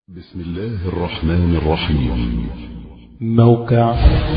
بسم الله الرحمن الرحيم موقع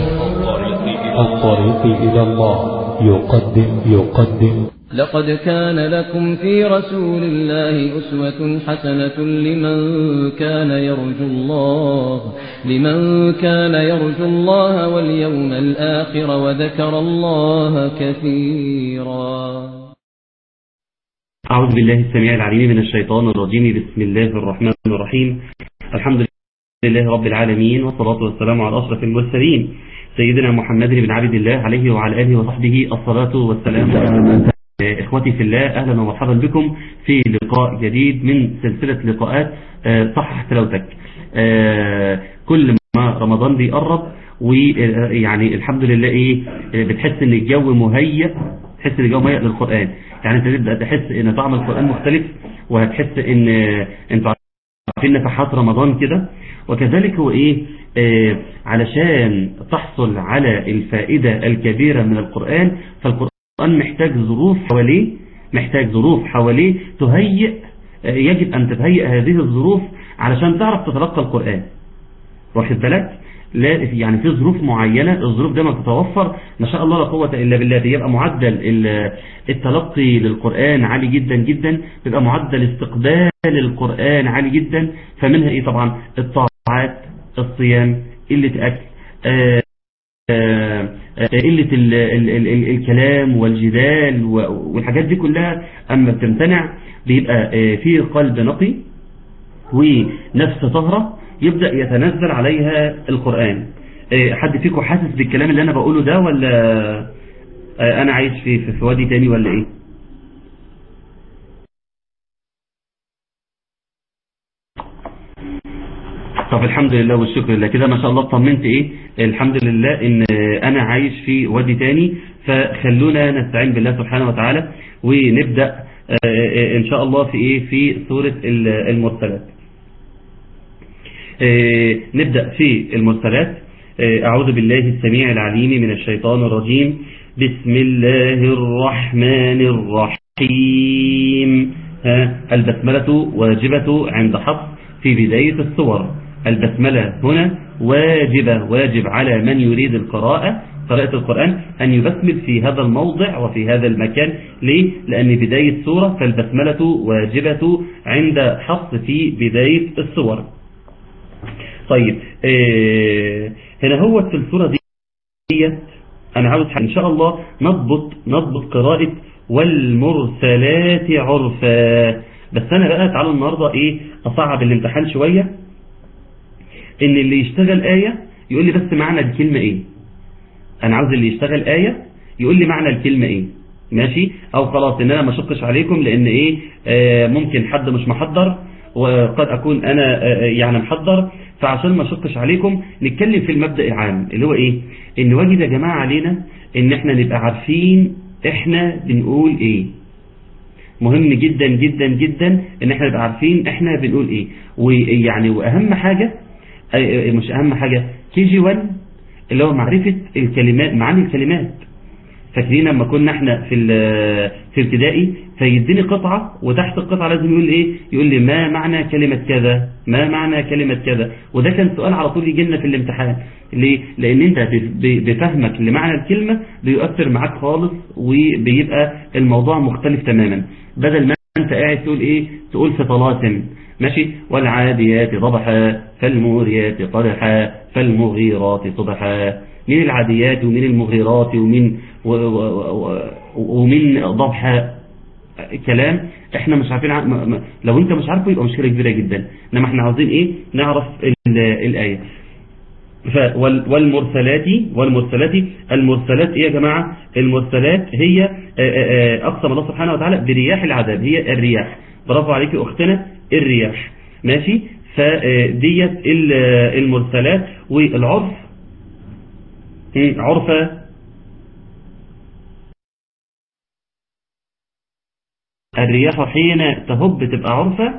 الطريق إلى الله يقدم يقدم لقد كان لكم في رسول الله أسوة حسنة لمن كان يرجو الله لمن كان يرجو الله واليوم الآخر وذكر الله كثيرا أعوذ بالله السميع العليم من الشيطان الرجيم بسم الله الرحمن الرحيم الحمد لله رب العالمين والصلاة والسلام على أشرف المرسلين سيدنا محمد بن عبد الله عليه وعلى آله وصحبه الصلاة والسلام إخوتي في الله أهلا ومرحبا بكم في لقاء جديد من سلسلة لقاءات صحح تلاوتك كل ما رمضان بيقرب ويعني الحمد لله إيه بتحس إن الجو مهيئ تحس ان الجو مهيئ للقرآن يعني انت تبدأ تحس ان طعم القرآن مختلف وهتحس ان انتوا عارفين نفحات رمضان كده وكذلك هو ايه آه علشان تحصل على الفائدة الكبيرة من القرآن فالقرآن محتاج ظروف حواليه محتاج ظروف حواليه تهيئ آه يجب ان تتهيئ هذه الظروف علشان تعرف تتلقى القرآن واخد بالك لا يعني في ظروف معينة الظروف ده ما تتوفر ما شاء الله لا قوة إلا بالله بيبقى معدل التلقي للقرآن عالي جدا جدا بيبقى معدل استقبال القرآن عالي جدا فمنها ايه طبعا الطاعات الصيام قلة أكل آآ آآ قلة ال ال ال ال الكلام والجدال والحاجات دي كلها أما بتمتنع بيبقى في قلب نقي ونفس طهرة يبدأ يتنزل عليها القرآن حد فيكم حاسس بالكلام اللي أنا بقوله ده ولا أنا عايش في, في وادي تاني ولا إيه طب الحمد لله والشكر لله كده ما شاء الله اطمنت ايه الحمد لله ان انا عايش في وادي تاني فخلونا نستعين بالله سبحانه وتعالى ونبدأ ان شاء الله في ايه في سورة المرسلات نبدأ في المرسلات أعوذ بالله السميع العليم من الشيطان الرجيم بسم الله الرحمن الرحيم البسملة واجبة عند حفظ في بداية الصور البسملة هنا واجبة واجب على من يريد القراءة قراءة القرآن أن يبسمل في هذا الموضع وفي هذا المكان ليه؟ لأن بداية سورة فالبسملة واجبة عند حفظ في بداية الصور طيب إيه هنا هو في الصورة دي أنا عاوز إن شاء الله نضبط نضبط قراءة والمرسلات عرفا بس أنا بقى تعالوا النهاردة إيه أصعب الامتحان شوية إن اللي يشتغل آية يقول لي بس معنى الكلمة إيه أنا عاوز اللي يشتغل آية يقول لي معنى الكلمة إيه ماشي أو خلاص إن أنا ما شقش عليكم لأن إيه آه ممكن حد مش محضر وقد أكون أنا يعني محضر فعشان ما شقش عليكم نتكلم في المبدأ العام اللي هو إيه إن واجب يا جماعة علينا إن إحنا نبقى عارفين إحنا بنقول إيه مهم جدا جدا جدا إن إحنا نبقى عارفين إحنا بنقول إيه ويعني وأهم حاجة مش أهم حاجة كي جي 1 اللي هو معرفة الكلمات معاني الكلمات فاكرين لما كنا احنا في في ابتدائي فيديني قطعة وتحت القطعة لازم يقول ايه يقول لي ما معنى كلمة كذا ما معنى كلمة كذا وده كان سؤال على طول يجي لنا في الامتحان ليه لان انت بفهمك لمعنى الكلمة بيؤثر معاك خالص وبيبقى الموضوع مختلف تماما بدل ما انت قاعد تقول ايه تقول في طلاسم ماشي والعاديات ضبحا فالموريات قدحا فالمغيرات صبحا من العاديات ومن المغيرات ومن و و و ومن ضبحا كلام احنا مش عارفين ع... لو انت مش عارفه يبقى مشكلة كبيرة جدا انما احنا عاوزين ايه نعرف الآية ف والمرسلات والمرسلات المرسلات ايه يا جماعة المرسلات هي اقسم الله سبحانه وتعالى برياح العذاب هي الرياح برافو عليك اختنا الرياح ماشي فديت المرسلات والعرف عرفة الرياح حين تهب تبقى عرفة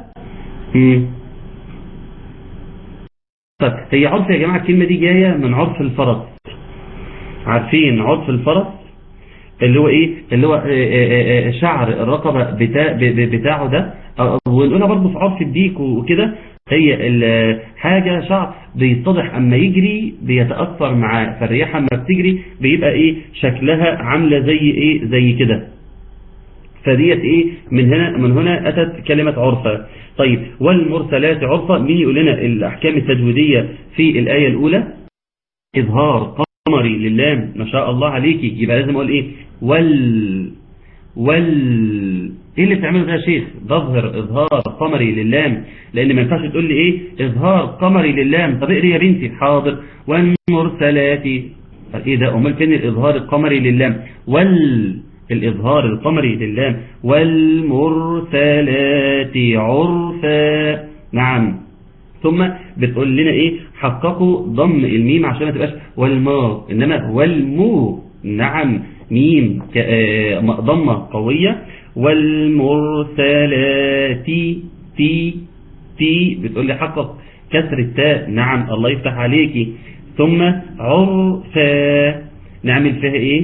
طب هي عرفة يا جماعة الكلمة دي جاية من عرف الفرس عارفين عرف الفرس اللي هو ايه اللي هو شعر الرقبة بتاع بتاعه ده ونقولها برضه في عرف الديك وكده هي ال- حاجة شعر بيتضح اما يجري بيتأثر معاه فالرياح اما بتجري بيبقى ايه شكلها عاملة زي ايه زي كده فديت ايه من هنا من هنا اتت كلمة عرفة طيب والمرسلات عرفة مين يقول لنا الاحكام التجويدية في الآية الاولى اظهار قمري لله ما شاء الله عليكي يبقى لازم اقول ايه وال وال ايه اللي بتعمله ده يا شيخ بظهر اظهار قمري للام لان ما ينفعش تقول لي ايه اظهار قمري للام طب اقري يا بنتي حاضر والمرسلات طب ايه ده امال فين الاظهار القمري للام وال الاظهار القمري للام والمرسلات عرفا نعم ثم بتقول لنا ايه حققوا ضم الميم عشان ما تبقاش والما انما والمو نعم ميم ك- آه، ضمه قويه والمرسلات تي تي بتقول لي حقق كسر التاء نعم الله يفتح عليكي ثم عرفا نعمل فيها ايه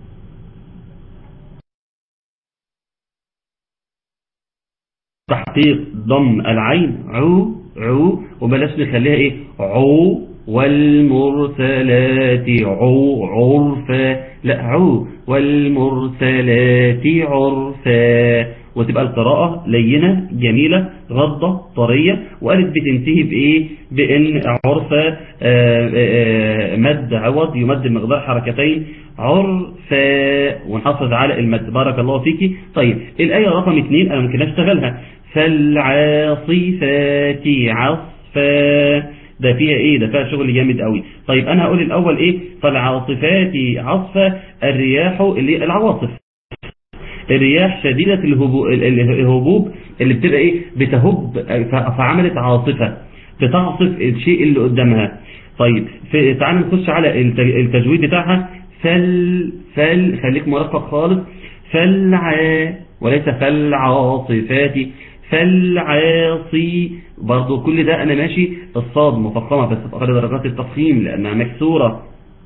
تحقيق ضم العين عو عو وبلاش نخليها ايه عو والمرسلات عو عرفا لا عو والمرسلات عرفا وتبقى القراءة لينة جميلة غضة طرية وقالت بتنتهي بإيه بإن عرفة آه، آه، مد عوض يمد مقدار حركتين عرفا ونحافظ على المد بارك الله فيكي طيب الآية رقم اثنين أنا ممكن أشتغلها فالعاصفات عصفا ده فيها ايه ده فيها شغل جامد قوي طيب انا هقول الاول ايه فالعاصفات عصفا الرياح اللي العواصف الرياح شديدة الهبو- الهبوب اللي بتبقى ايه بتهب فعملت عاصفة بتعصف الشيء اللي قدامها طيب في- تعال نخش على الت- التجويد بتاعها فل فل خليك مرقق خالص فالع وليس فالعاصفات فالعاصي برضو كل ده انا ماشي الصاد مفخمة بس في اقل درجات التفخيم لانها مكسورة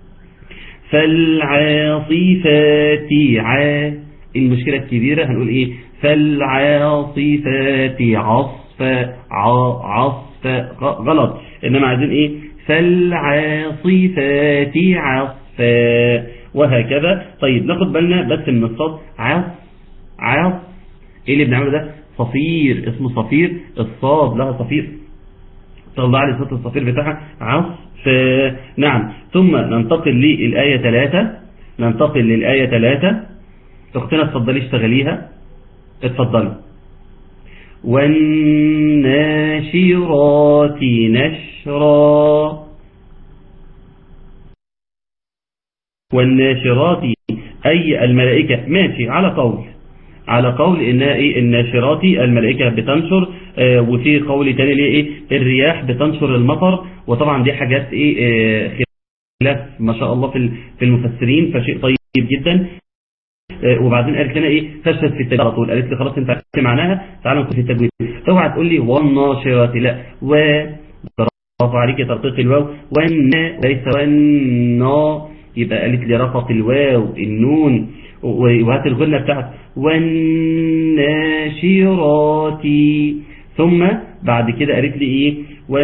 فالعاصفات عا المشكلة الكبيرة هنقول ايه فالعاصفات عصفا ع- عصفا غ- غلط انما عايزين ايه فالعاصفات عصفا وهكذا طيب ناخد بالنا بس من الصوت عص عص ايه اللي بنعمله ده صفير اسمه صفير الصاد لها صفير طلع لي صوت الصفير بتاعها عصف نعم ثم ننتقل للآية 3 ننتقل للآية 3 اختنا اتفضلي اشتغليها اتفضلي والناشرات نشرا والناشرات أي الملائكة ماشي على قول على قول إنها إيه الناشرات الملائكة بتنشر آه وفي قول تاني ليه إيه الرياح بتنشر المطر وطبعا دي حاجات إيه آه خلاف ما شاء الله في في المفسرين فشيء طيب جدا آه وبعدين قالت لنا إيه فشلت في التجويد على طول قالت لي خلاص أنت عرفت معناها تعالى نخش في التجويد اوعى تقول لي والناشرات لا و برافو عليك ترقيق الواو والنا ليس والنا يبقى قالت لي رقق الواو النون وهات الغنة بتاعت والناشرات ثم بعد كده قالت لي ايه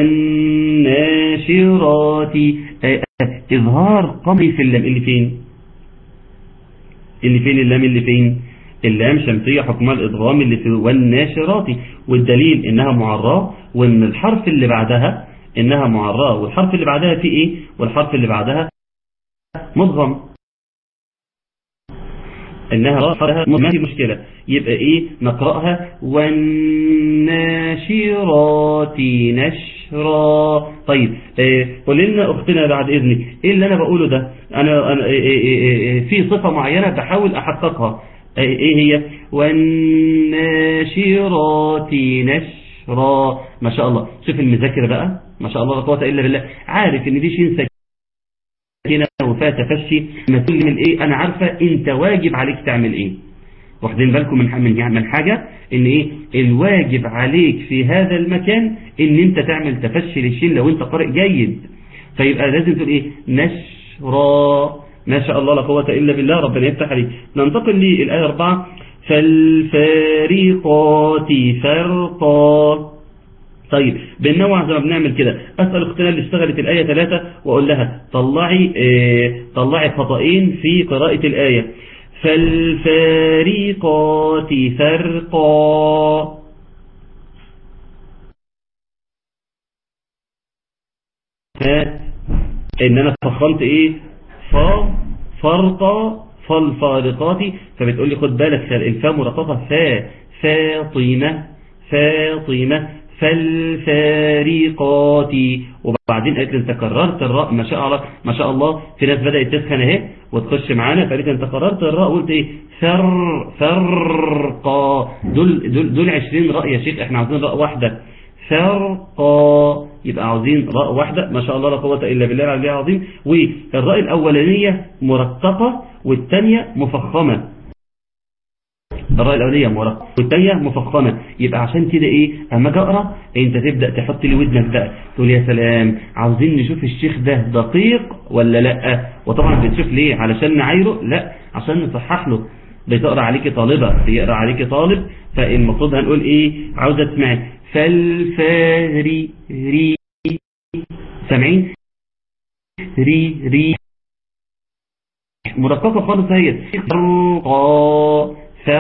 والناشرات آه، آه، اظهار قمري في اللام اللي فين اللي فين اللام اللي فين اللام شمسية حكمها الإضغام اللي في والناشرات والدليل إنها معراه وإن الحرف اللي بعدها إنها معراه والحرف اللي بعدها في إيه والحرف اللي بعدها مضغم إنها رافعها ما في مشكلة يبقى إيه نقرأها والناشرات نشرا طيب إيه قول لنا أختنا بعد إذنك إيه اللي أنا بقوله ده أنا, أنا إيه إيه إيه إيه في صفة معينة بحاول أحققها إيه إيه هي والناشرات نشرا ما شاء الله شوف المذاكر بقى ما شاء الله لا قوة إلا بالله عارف إن دي شين سكينة وفيها تفشي ما تقول من ايه انا عارفة انت واجب عليك تعمل ايه واخدين بالكم من من من حاجة ان ايه الواجب عليك في هذا المكان ان انت تعمل تفشي للشين لو انت قارئ جيد فيبقى لازم تقول ايه نشرا ما شاء الله لا قوة الا بالله ربنا يفتح عليك ننتقل للآية 4 فالفارقات فرقا طيب بننوع زي ما بنعمل كده اسال اختنا اللي اشتغلت الايه ثلاثة واقول لها طلعي اه طلعي خطأين في قراءه الايه فالفارقات فرقا ها ان انا فخمت ايه فا فرقا فالفارقات فبتقول لي خد بالك الفاء مرققه فا فاطمه فاطمه فالفارقات وبعدين قالت لي انت كررت الراء ما شاء الله ما شاء الله في ناس بدات تسخن اهي وتخش معانا فقالت انت كررت الراء وقلت ايه فر فرقا دول دول دول 20 راء يا شيخ احنا عاوزين راء واحده فرقا يبقى عاوزين راء واحدة ما شاء الله لا قوة إلا بالله العلي العظيم والراء الأولانية مرققة والثانية مفخمة الراء الأولانية مرققة والثانية مفخمة يبقى عشان كده إيه أما أجي أقرأ أنت تبدأ تحط لي ودنك بقى تقول يا سلام عاوزين نشوف الشيخ ده دقيق ولا لا وطبعا بتشوف ليه علشان نعايره لا عشان نصحح له بتقرأ عليكي طالبة بيقرأ عليكي طالب فالمفروض هنقول إيه عاوزة تسمعي فالفاري ري سامعين ري ري مرققة خالص هي فرقا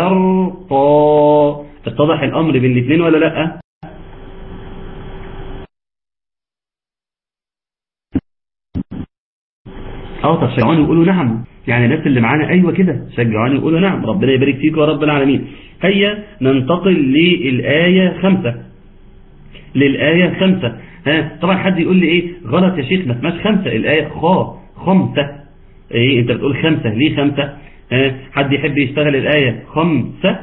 فرقا اتضح الامر بين الاثنين ولا لا اه طب شجعوني وقولوا نعم يعني الناس اللي معانا ايوه كده شجعوني وقولوا نعم ربنا يبارك فيكم يا رب العالمين هيا ننتقل للآية خمسة للآية خمسة ها طبعا حد يقول لي ايه غلط يا شيخ ما اسمهاش خمسة الآية خا خمسة ايه انت بتقول خمسة ليه خمسة ها حد يحب يشتغل الآية خمسة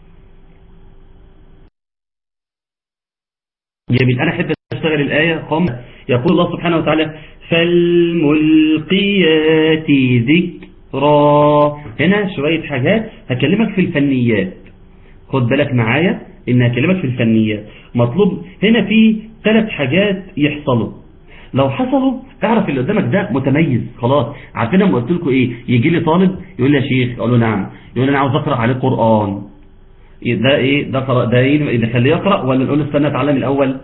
جميل انا احب اشتغل الآية خمسة يقول الله سبحانه وتعالى فالملقيات ذكرى هنا شوية حاجات هكلمك في الفنيات خد بالك معايا ان هكلمك في الفنيات مطلوب هنا في ثلاث حاجات يحصلوا لو حصلوا اعرف اللي قدامك ده متميز خلاص عارفين لما قلت لكم ايه يجي لي طالب يقول لي يا شيخ اقول له نعم يقول لي انا عاوز اقرا عليه قران ده ايه ده قرأ ده ايه اللي خليه يقرا ولا نقول له استنى اتعلم الاول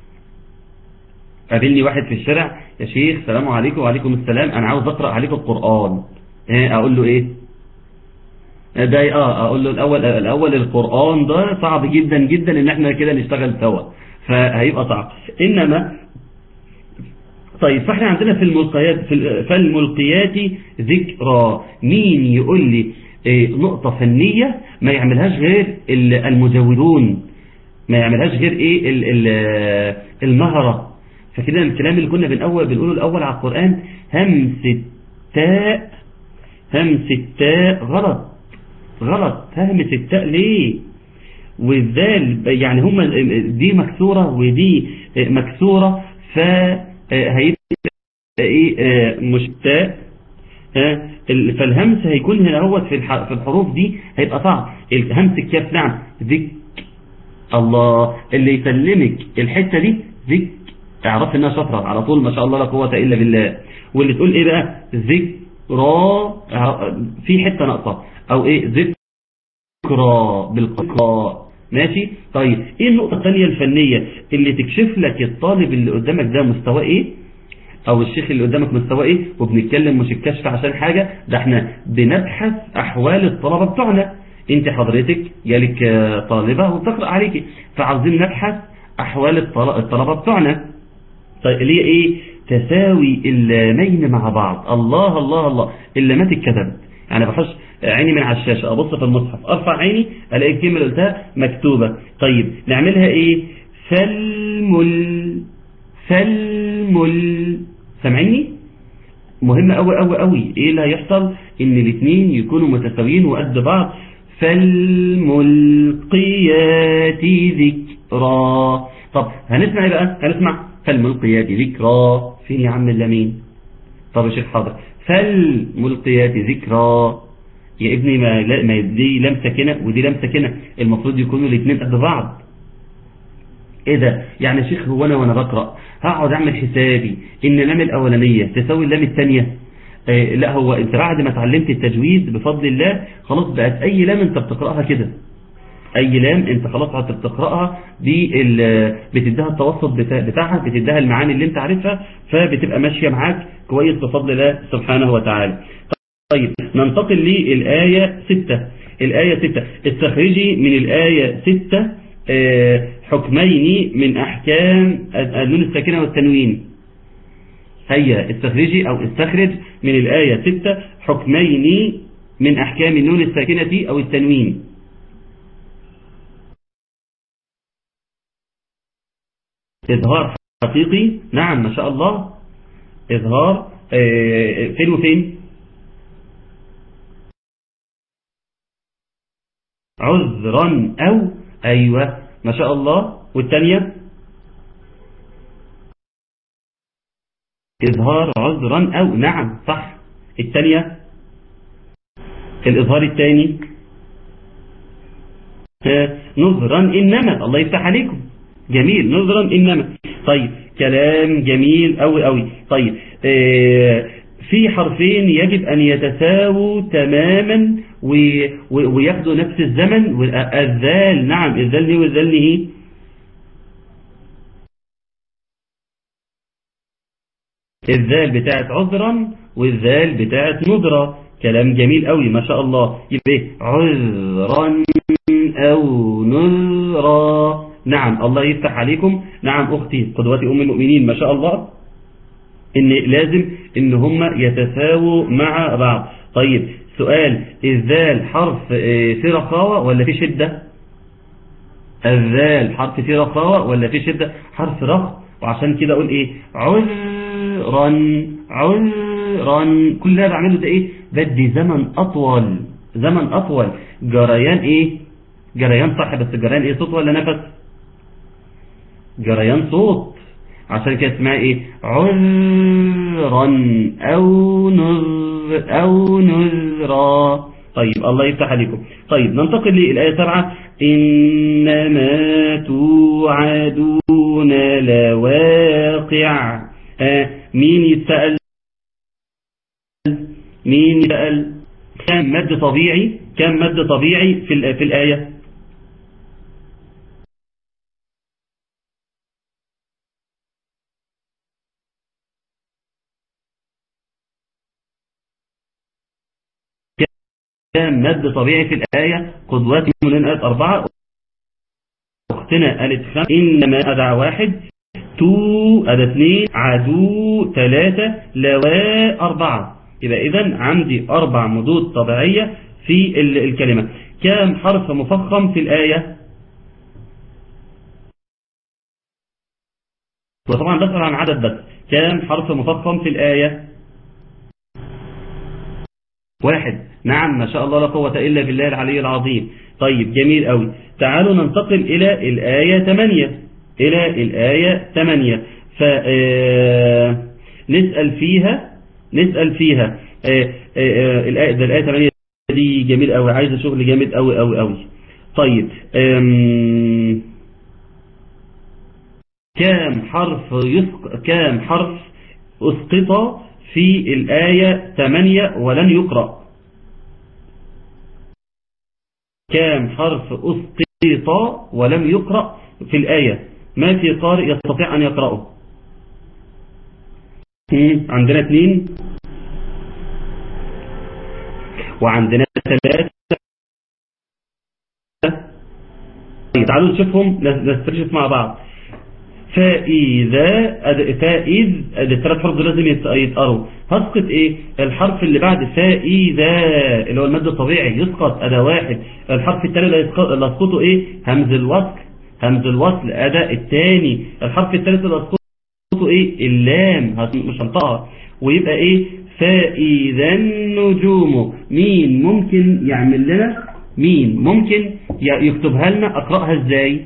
قابلني واحد في الشارع يا شيخ السلام عليكم وعليكم السلام انا عاوز اقرا عليكم القران ايه اقول له ايه ده اه اقول له الاول الاول القران ده صعب جدا جدا ان احنا كده نشتغل سوا فهيبقى صعب انما طيب فاحنا عندنا في الملقيات في فالملقيات ذكرى مين يقول لي إيه نقطة فنية ما يعملهاش غير المزودون ما يعملهاش غير ايه ال ال المهرة فكده الكلام اللي كنا بنقول بنقوله الاول على القرآن همس التاء همس التاء غلط غلط همس التاء ليه والذال يعني هما دي مكسورة ودي مكسورة فهيبقى ايه مش تاء فالهمس هيكون هنا هو في في الحروف دي هيبقى صعب همس الكاف نعم ذك الله اللي يسلمك الحتة دي ذك اعرف انها شطرة على طول ما شاء الله لا قوة الا بالله واللي تقول ايه بقى ذكرى في حتة ناقصة او ايه ذكرى بالقراء ماشي طيب ايه النقطة الثانية الفنية اللي تكشف لك الطالب اللي قدامك ده مستواه ايه او الشيخ اللي قدامك مستواه ايه وبنتكلم مش الكشف عشان حاجة ده احنا بنبحث احوال الطلبة بتوعنا انت حضرتك جالك طالبة وبتقرأ عليك فعاوزين نبحث احوال الطلبة بتوعنا طيب اللي هي ايه تساوي اللامين مع بعض الله الله الله اللامات اتكتبت يعني بحش عيني من على الشاشة ابص في المصحف ارفع عيني الاقي الكلمة اللي قلتها مكتوبة طيب نعملها ايه فالمل فالمل سامعيني مهم قوي قوي قوي ايه اللي هيحصل ان الاثنين يكونوا متساويين وقد بعض فالملقيات ذكرى طب هنسمع ايه بقى هنسمع فالملقيات ذكرى فين يا عم اللامين طب يا شيخ حاضر فالملقيات ذكرى يا ابني ما, لا ما دي لام ساكنه ودي لام ساكنه المفروض يكونوا الاثنين قد بعض ايه ده يعني يا شيخ هو انا وانا بقرا هقعد اعمل حسابي ان اللام الاولانيه تساوي اللام الثانيه آه لا هو انت بعد ما اتعلمت التجويد بفضل الله خلاص بقت اي لام انت بتقراها كده اي لام انت خلاص هتقراها بال بتديها التوسط بتاع بتاعها بتديها المعاني اللي انت عارفها فبتبقى ماشيه معاك كويس بفضل الله سبحانه وتعالى طيب ننتقل للآية 6 الآية 6 استخرجي من الآية 6 آه، حكمين من أحكام النون الساكنة والتنوين هيا استخرجي أو استخرج من الآية 6 حكمين من أحكام النون الساكنة أو التنوين إظهار حقيقي نعم ما شاء الله إظهار آه، فين وفين عذرا أو أيوة ما شاء الله والثانية إظهار عذرا أو نعم صح الثانية الإظهار الثاني نظرا إنما الله يفتح عليكم جميل نظرا إنما طيب كلام جميل أوي أوي طيب آه في حرفين يجب أن يتساووا تماما وياخدوا نفس الزمن الذال نعم الذال ليه والذال ليه الذال بتاعت عذرا والذال بتاعت نذرا كلام جميل قوي ما شاء الله يبقى عذرا أو نذرا نعم الله يفتح عليكم نعم أختي قدوتي أم المؤمنين ما شاء الله ان لازم ان هم يتساووا مع بعض طيب سؤال الذال حرف في رخاوة ولا في شدة الذال حرف في رخاوة ولا في شدة حرف رخ وعشان كده اقول ايه عذرا عذرا كل ده بعمله ده ايه بدي زمن اطول زمن اطول جريان ايه جريان صح بس جريان ايه صوت ولا نفس جريان صوت عشان كده اسمها ايه عذرا او نذر او نذرا طيب الله يفتح عليكم طيب ننتقل للآية 7 إنما توعدون لواقع آه مين يتسأل مين يتسأل كم مد طبيعي كم مد طبيعي في, في الآية كان مد طبيعي في الآية قدوات من آية أربعة أختنا قالت خمس إنما أدع واحد تو أدى اثنين عدو ثلاثة لواء أربعة يبقى إذا عندي أربع مدود طبيعية في الكلمة كام حرف مفخم في الآية وطبعا بسأل عن عدد بس كام حرف مفخم في الآية واحد نعم ما شاء الله لا قوة إلا بالله العلي العظيم طيب جميل قوي تعالوا ننتقل إلى الآية 8 إلى الآية 8 فنسأل فيها نسأل فيها الآية ده الآية 8 دي جميل قوي عايزة شغل جامد قوي قوي قوي طيب كام حرف يسق كام حرف اسقط في الآية 8 ولن يقرأ كام حرف أسقط ولم يقرأ في الآية ما في قارئ يستطيع أن يقرأه عندنا اثنين وعندنا ثلاثة تعالوا نشوفهم نسترشف مع بعض فإذا فإذ الثلاث حروف لازم يتقروا هسقط ايه الحرف اللي بعد فإذا اللي هو المد الطبيعي يسقط أداة واحد الحرف الثاني اللي يسقطه ايه همز الوصل همز الوصل أداة الثاني الحرف الثالث اللي يسقطه ايه اللام مش هنطقها ويبقى ايه فإذا النجوم مين ممكن يعمل لنا مين ممكن يكتبها لنا أقرأها ازاي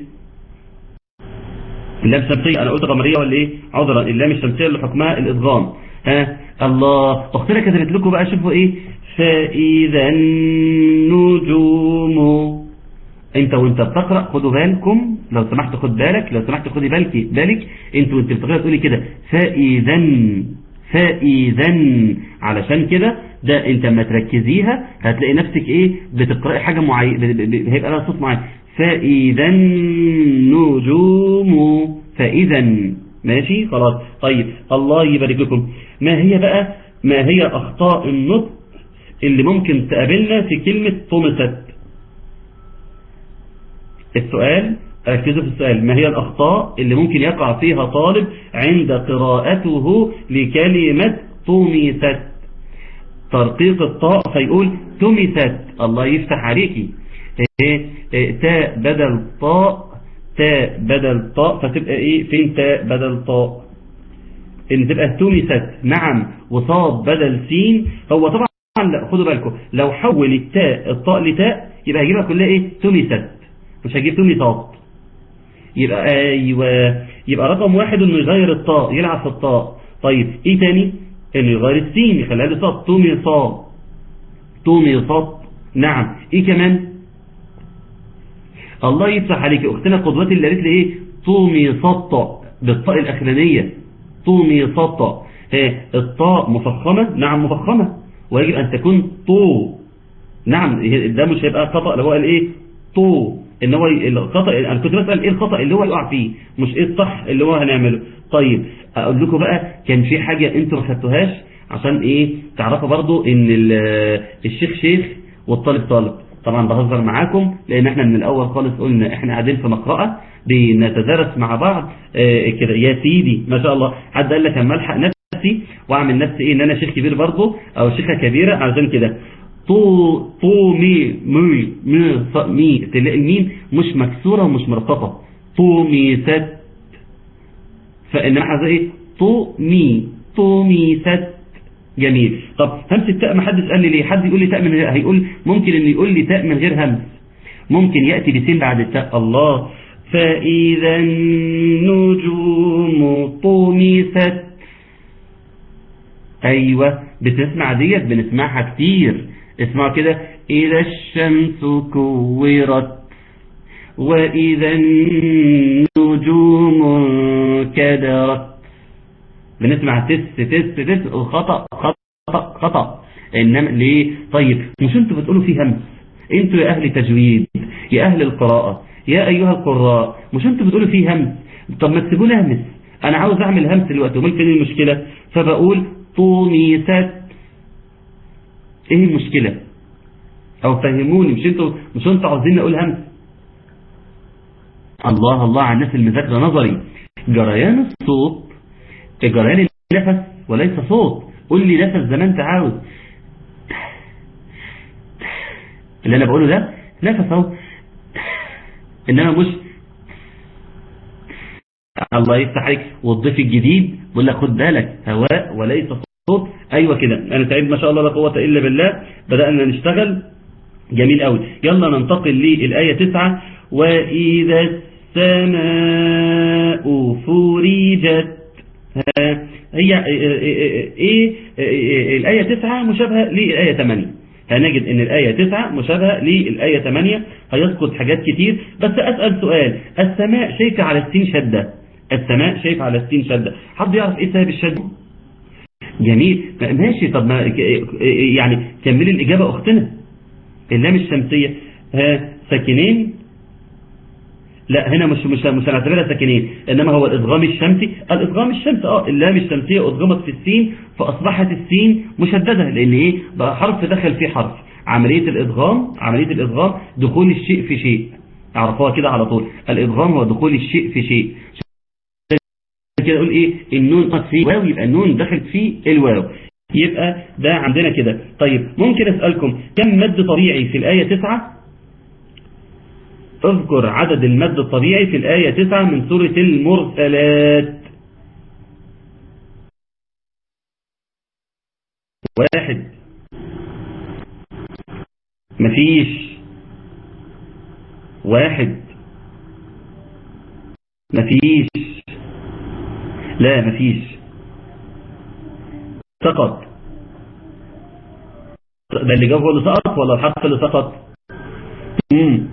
اللام الشمسية أنا قلت قمرية ولا إيه عذرا اللام الشمسية اللي حكمها الإدغام ها الله أختنا كتبت لكم بقى شوفوا إيه فإذا النجوم انت وانت بتقرأ خدوا بالكم لو سمحت خد بالك لو سمحت خدي بالك بالك انت وانت بتقرأ تقولي كده فإذا فإذا علشان كده ده انت ما تركزيها هتلاقي نفسك ايه بتقرأي حاجة معينة هيبقى لها صوت معين فإذا النجوم فإذا ماشي خلاص طيب الله يبارك لكم ما هي بقى ما هي أخطاء النطق اللي ممكن تقابلنا في كلمة طمست السؤال ركزوا في السؤال ما هي الأخطاء اللي ممكن يقع فيها طالب عند قراءته لكلمة طمست ترقيق الطاء فيقول تمست الله يفتح عليكي إيه إيه تاء بدل طاء تاء بدل طاء فتبقى ايه فين تاء بدل طاء ان تبقى تمست نعم وصاد بدل سين هو طبعا لا خدوا بالكم لو حول التاء الطاء لتاء يبقى هيجيبها كلها ايه تمست مش هجيب تمست يبقى ايوه يبقى رقم واحد انه يغير الطاء يلعب في الطاء طيب ايه تاني انه يغير السين يخليها لي صاد تومي صاد تومي صاد نعم ايه كمان الله يفتح عليك اختنا قدوتي اللي قالت لي ايه تومي صاد بالطاء الاخرانيه تومي صاد ها الطاء مفخمه نعم مفخمه ويجب ان تكون طو نعم ده مش هيبقى خطا لو هو قال ايه طو ان هو الخطا انا كنت بسال ايه الخطا اللي هو يقع فيه مش ايه الصح اللي هو هنعمله طيب اقول لكم بقى كان في حاجه انتوا ما خدتوهاش عشان ايه تعرفوا برضو ان الشيخ شيخ والطالب طالب طبعا بهزر معاكم لان احنا من الاول خالص قلنا احنا قاعدين في مقرأة بنتدرس مع بعض اه كده يا سيدي ما شاء الله حد قال لك اما الحق نفسي واعمل نفسي ايه ان انا شيخ كبير برضو او شيخه كبيره عشان كده طو طو مي مي مي مي تلاقي الميم مش مكسوره ومش مرققه طو مي ست فان احنا ايه طو مي طو مي ست جميل طب همس التاء ما حدش قال لي ليه حد يقول لي تاء من غير هيقول ممكن ان يقول لي تاء من غير همس ممكن ياتي بسين بعد التاء الله فاذا النجوم طمست ايوه بتسمع ديت بنسمعها كتير اسمعوا كده إذا الشمس كورت وإذا النجوم كدرت بنسمع تس تس تس خطأ خطأ خطأ إنما ليه طيب مش انتوا بتقولوا في همس انتوا يا أهل تجويد يا أهل القراءة يا أيها القراء مش انتوا بتقولوا في همس طب ما تسيبوني همس أنا عاوز أعمل همس دلوقتي وممكن ايه المشكلة فبقول طوميست ايه المشكلة او فهموني مش انتوا مش انتوا عاوزين اقول همس الله الله على الناس المذاكره نظري جريان الصوت جريان النفس وليس صوت قول لي نفس زي ما انت عاوز اللي انا بقوله ده نفس اهو انما مش الله يفتح عليك والضيف الجديد بيقول لك خد بالك هواء وليس صوت ايوه كده انا سعيد ما شاء الله لا قوه الا بالله بدانا نشتغل جميل قوي يلا ننتقل للايه 9 واذا السماء فرجت هي ايه الايه 9 مشابهه للايه 8 هنجد ان الايه 9 مشابهه للايه 8 هيسقط حاجات كتير بس اسال سؤال السماء شايفه على السين شده السماء شايفه على السين شده حد يعرف ايه سبب الشده جميل ماشي طب ما يعني كملي الإجابة أختنا اللام الشمسية ها ساكنين لا هنا مش مش مش هنعتبرها ساكنين انما هو الادغام الشمسي الادغام الشمسي اه اللام الشمسيه ادغمت في السين فاصبحت السين مشدده لان ايه بقى حرف دخل فيه حرف عمليه الادغام عمليه الادغام دخول الشيء في شيء اعرفوها كده على طول الادغام هو دخول الشيء في شيء كده اقول ايه النون قد فيه واو يبقى النون دخلت فيه الواو يبقى ده عندنا كده طيب ممكن اسالكم كم مد طبيعي في الايه 9 اذكر عدد المد الطبيعي في الايه 9 من سوره المرسلات واحد مفيش واحد مفيش لا مفيش سقط ده اللي جاب هو اللي سقط ولا الحرف اللي سقط امم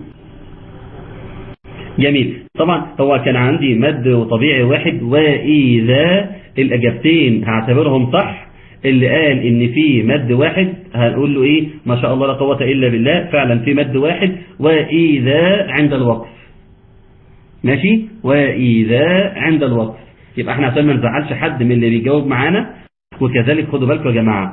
جميل طبعا هو كان عندي مد طبيعي واحد واذا الاجابتين هعتبرهم صح اللي قال ان في مد واحد هنقول له ايه ما شاء الله لا قوة الا بالله فعلا في مد واحد واذا عند الوقف ماشي واذا عند الوقف يبقى احنا عشان ما نزعلش حد من اللي بيجاوب معانا وكذلك خدوا بالكم يا جماعة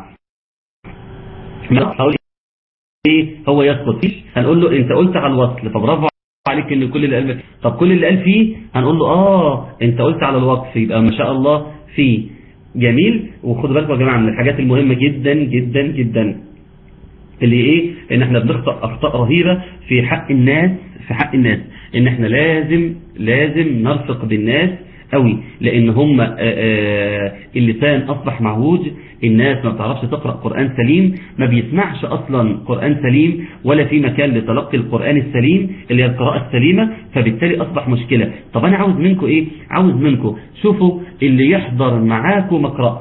حاول ايه هو يسقط فيه هنقول له انت قلت على الوصل فبرافو عليك ان كل اللي قال طب كل اللي قال فيه هنقول له اه انت قلت على الوقف يبقى ما شاء الله فيه جميل وخدوا بالكم يا جماعه من الحاجات المهمه جدا جدا جدا اللي ايه ان احنا بنخطأ اخطاء رهيبه في حق الناس في حق الناس ان احنا لازم لازم نرفق بالناس قوي لان هم آآ آآ اللسان اصبح معوج الناس ما بتعرفش تقرأ قرآن سليم ما بيسمعش اصلا قرآن سليم ولا في مكان لتلقي القرآن السليم اللي هي القراءة السليمة فبالتالي اصبح مشكلة طب انا عاوز منكم ايه عاوز منكم شوفوا اللي يحضر معاكم مقرأة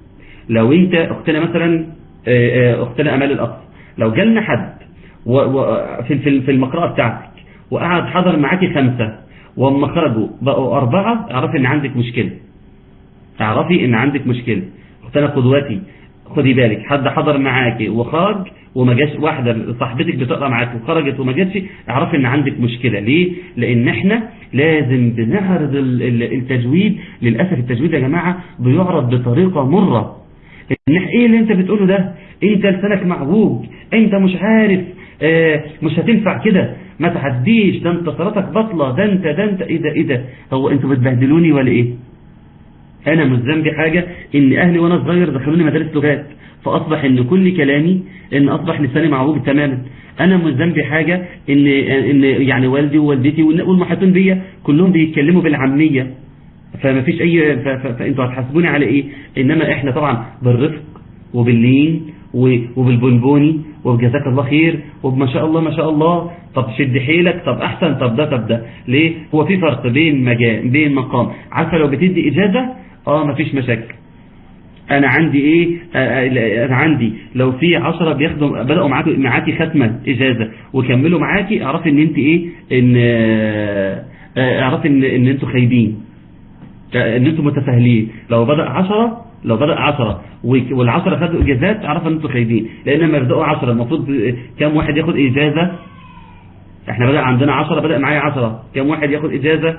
لو انت اختنا مثلا آآ اختنا امال الاقصى لو جالنا حد و و في في المقرأة بتاعتك وقعد حضر معاكي خمسة واما خرجوا بقوا أربعة اعرفي ان عندك مشكلة اعرفي ان عندك مشكلة اختنا قدوتي خدي بالك حد حضر معاكي وخرج وما جاش واحدة صاحبتك بتقرا معاك وخرجت وما جاتش اعرفي ان عندك مشكلة ليه لان احنا لازم بنعرض التجويد للأسف التجويد يا جماعة بيعرض بطريقة مرة ان ايه اللي انت بتقوله ده انت لسانك معوج انت مش عارف اه مش هتنفع كده ما تعديش ده انت صلاتك بطلة ده انت ده انت ايه ده ايه ده هو انتوا بتبهدلوني ولا ايه انا مش ذنبي حاجة ان اهلي وانا صغير دخلوني مدارس لغات فاصبح ان كل كلامي ان اصبح لساني معوج تماما انا مش ذنبي حاجة ان ان يعني والدي ووالدتي والمحيطين بيا كلهم بيتكلموا بالعامية فما فيش اي فانتوا هتحاسبوني على ايه انما احنا طبعا بالرفق وباللين وبالبونبوني وبجزاك الله خير وبما شاء الله ما شاء الله طب شد حيلك طب احسن طب ده طب ده ليه هو في فرق بين مجال بين مقام عارفه لو بتدي اجازه اه مفيش مشاكل انا عندي ايه آه انا عندي لو في عشرة بياخدوا بدأوا معاكي معاكي ختمة اجازة وكملوا معاكي اعرفي ان انت ايه ان آه اعرفي ان ان انتوا خايبين ان انتوا متساهلين لو بدأ عشرة لو بدأ عشرة والعشرة خدوا اجازات اعرف ان انتوا خايبين لان لما يبدأوا عشرة المفروض كام واحد ياخد اجازة احنا بدأ عندنا عشرة بدأ معايا عشرة كام واحد ياخد اجازة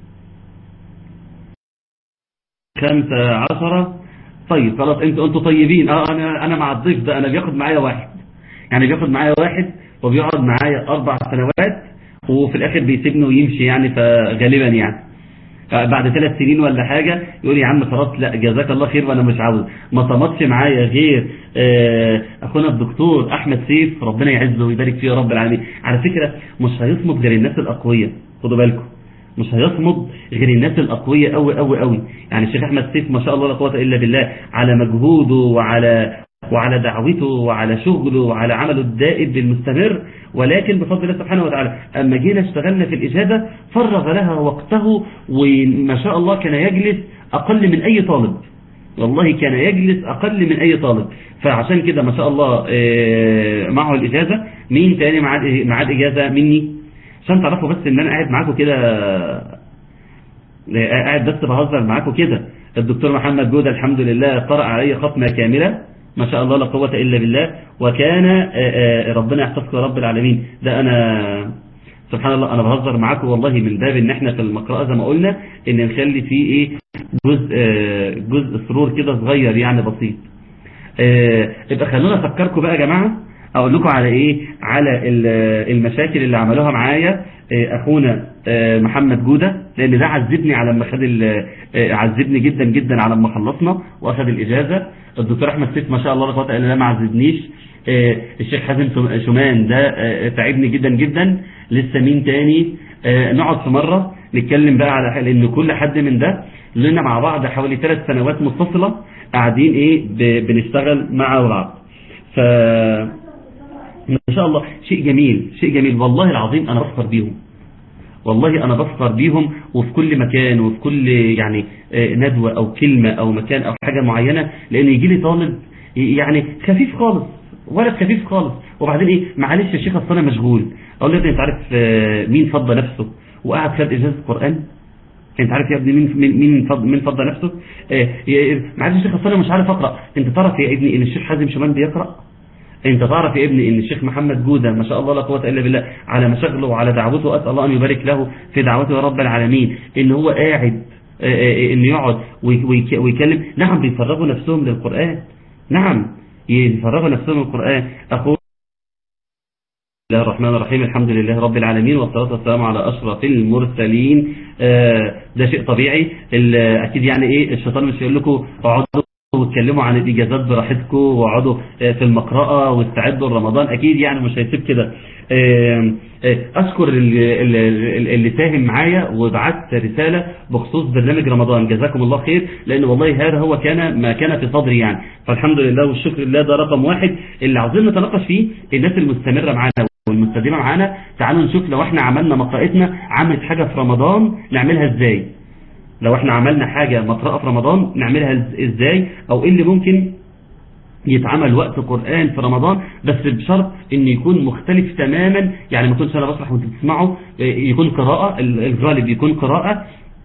خمسة عشرة طيب خلاص انتوا انتوا طيبين اه انا انا مع الضيف ده انا بياخد معايا واحد يعني بياخد معايا واحد وبيقعد معايا اربع سنوات وفي الاخر بيسيبني ويمشي يعني فغالبا يعني بعد ثلاث سنين ولا حاجة يقول يا عم خلاص لا جزاك الله خير وانا مش عاوز ما طمطش معايا غير اخونا الدكتور احمد سيف ربنا يعزه ويبارك فيه يا رب العالمين على فكرة مش هيصمد غير الناس الاقوياء خدوا بالكم مش هيصمد غير الناس الأقوياء قوي قوي قوي يعني الشيخ أحمد سيف ما شاء الله لا قوة إلا بالله على مجهوده وعلى وعلى دعوته وعلى شغله وعلى عمله الدائب المستمر ولكن بفضل الله سبحانه وتعالى أما جينا اشتغلنا في الإجابة فرغ لها وقته وما شاء الله كان يجلس أقل من أي طالب والله كان يجلس أقل من أي طالب فعشان كده ما شاء الله معه الإجازة مين تاني معاه الإجازة مني عشان تعرفوا بس ان انا قاعد معاكم كده قاعد بس بهزر معاكم كده الدكتور محمد جودة الحمد لله قرأ علي ختمة كاملة ما شاء الله لا قوة إلا بالله وكان ربنا يحفظك يا رب العالمين ده أنا سبحان الله أنا بهزر معاكم والله من باب إن إحنا في المقرأة زي ما قلنا إن نخلي فيه إيه جزء جزء سرور كده صغير يعني بسيط يبقى خلونا أفكركم بقى يا جماعة اقول لكم على ايه على المشاكل اللي عملوها معايا اخونا محمد جودة لان ده عذبني على ما خد عذبني جدا جدا على ما خلصنا واخد الاجازة الدكتور احمد سيف ما شاء الله لا قوه الا بالله ما عذبنيش الشيخ حازم شومان ده تعبني جدا جدا لسه مين تاني نقعد في مرة نتكلم بقى على حال ان كل حد من ده لنا مع بعض حوالي ثلاث سنوات متصلة قاعدين ايه بنشتغل مع بعض ف ما شاء الله شيء جميل شيء جميل والله العظيم أنا بفخر بيهم والله أنا بفخر بيهم وفي كل مكان وفي كل يعني ندوة أو كلمة أو مكان أو حاجة معينة لأن يجي لي طالب يعني خفيف خالص ولد خفيف خالص وبعدين إيه معلش يا شيخ أصل أنا مشغول أقول له أنت عارف مين فضى نفسه وقعد خد إجازة قرآن انت عارف يا ابني مين مين مين فض مين فضل نفسه آه، يا- معلش يا شيخ اصل انا مش عارف اقرا انت تعرف يا ابني ان الشيخ حازم شمال بيقرا انت تعرف يا ابني ان الشيخ محمد جودة ما شاء الله لا قوه الا بالله على مشاغله وعلى دعوته اسال الله ان يبارك له في دعوته يا رب العالمين ان هو قاعد آه، آه، انه يقعد وي- ويك- ويكلم نعم بيفرغوا نفسهم للقران نعم يفرغوا نفسهم للقران اخوه بسم الله الرحمن الرحيم الحمد لله رب العالمين والصلاة والسلام على أشرف المرسلين آه، ده شيء طبيعي ال- أكيد يعني إيه الشيطان مش يقول لكم اقعدوا واتكلموا عن الإجازات براحتكم واقعدوا آه، في المقرأة واستعدوا لرمضان أكيد يعني مش هيسيب كده آه، آه، أشكر ال- ال- ال- اللي ساهم معايا وبعت رسالة بخصوص برنامج رمضان جزاكم الله خير لأن والله هذا هو كان ما كان في صدري يعني فالحمد لله والشكر لله ده رقم واحد اللي عاوزين نتناقش فيه الناس المستمرة معانا والمستديمة معانا تعالوا نشوف لو احنا عملنا مقرأتنا عملت حاجة في رمضان نعملها ازاي لو احنا عملنا حاجة مقرأة في رمضان نعملها إز- ازاي او ايه اللي ممكن يتعمل وقت قرآن في رمضان بس بشرط ان يكون مختلف تماما يعني ما يكونش انا بشرح وانتوا بتسمعوا اه، يكون قراءة ال- الغالب يكون قراءة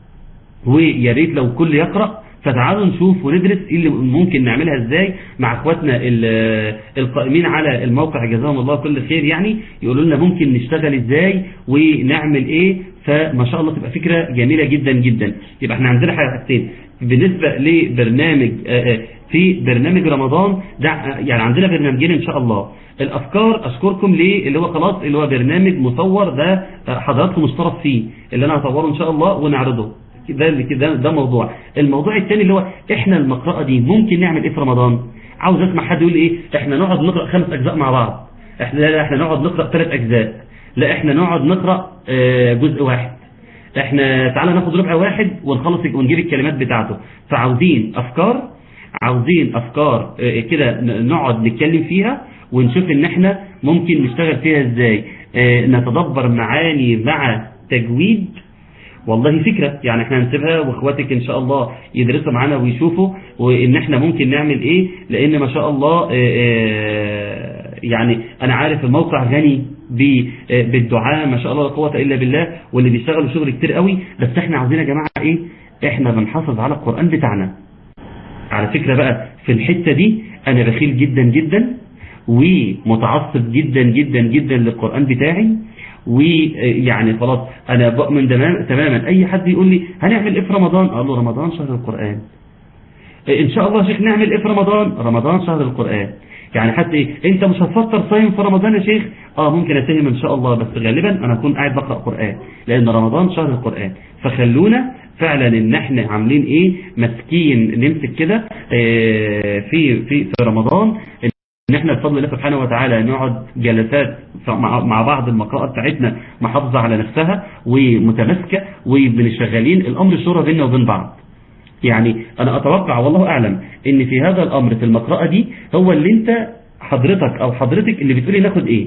ويا ريت لو الكل يقرأ فتعالوا نشوف وندرس ايه اللي ممكن نعملها ازاي مع اخواتنا ال- القائمين على الموقع جزاهم الله كل خير يعني يقولوا لنا ممكن نشتغل ازاي ونعمل ايه فما شاء الله تبقى فكرة جميلة جدا جدا يبقى احنا عندنا حاجتين بالنسبة لبرنامج آه، آه، في برنامج رمضان ده آه، يعني عندنا برنامجين ان شاء الله الافكار اشكركم ليه اللي هو خلاص اللي هو برنامج مصور ده آه، حضراتكم مشترك فيه اللي انا هصوره ان شاء الله ونعرضه ده اللي كده ده موضوع الموضوع الثاني اللي هو احنا المقرأة دي ممكن نعمل ايه في رمضان عاوز اسمع حد يقول ايه احنا نقعد نقرأ خمس اجزاء مع بعض احنا لا احنا نقعد نقرأ ثلاث اجزاء لا احنا نقعد نقرأ آه، جزء واحد احنا تعالى ناخد ربع واحد ونخلص ونجيب الكلمات بتاعته فعاوزين افكار عاوزين افكار آه، كده ن- نقعد نتكلم فيها ونشوف ان احنا ممكن نشتغل فيها ازاي آه، نتدبر معاني مع تجويد والله فكرة يعني احنا هنسيبها واخواتك ان شاء الله يدرسوا معانا ويشوفوا وان احنا ممكن نعمل ايه لان ما شاء الله آه، آه، يعني انا عارف الموقع غني ب- آه، بالدعاء ما شاء الله لا قوة الا بالله واللي بيشتغلوا شغل كتير قوي بس احنا عاوزين يا جماعة ايه احنا بنحافظ على القرآن بتاعنا على فكرة بقى في الحتة دي انا بخيل جدا جدا ومتعصب جدا جدا جدا للقرآن بتاعي ويعني خلاص انا بؤمن تمام- تماما اي حد يقول لي هنعمل ايه في رمضان اقول له رمضان شهر القرآن ان شاء الله يا شيخ نعمل ايه في رمضان رمضان شهر القرآن يعني حتى ايه انت مش هتفطر صايم في رمضان يا شيخ اه ممكن اسهم ان شاء الله بس غالبا انا هكون قاعد بقرا قران لان رمضان شهر القران فخلونا فعلا ان احنا عاملين ايه ماسكين نمسك كده آه، في في في رمضان ان احنا بفضل الله سبحانه وتعالى نقعد جلسات مع مع بعض المقراءة بتاعتنا محافظة على نفسها ومتماسكة وبنشغالين الامر شورى بيننا وبين بعض يعني انا اتوقع والله اعلم ان في هذا الامر في المقرأة دي هو اللي انت حضرتك او حضرتك اللي بتقولي ناخد ايه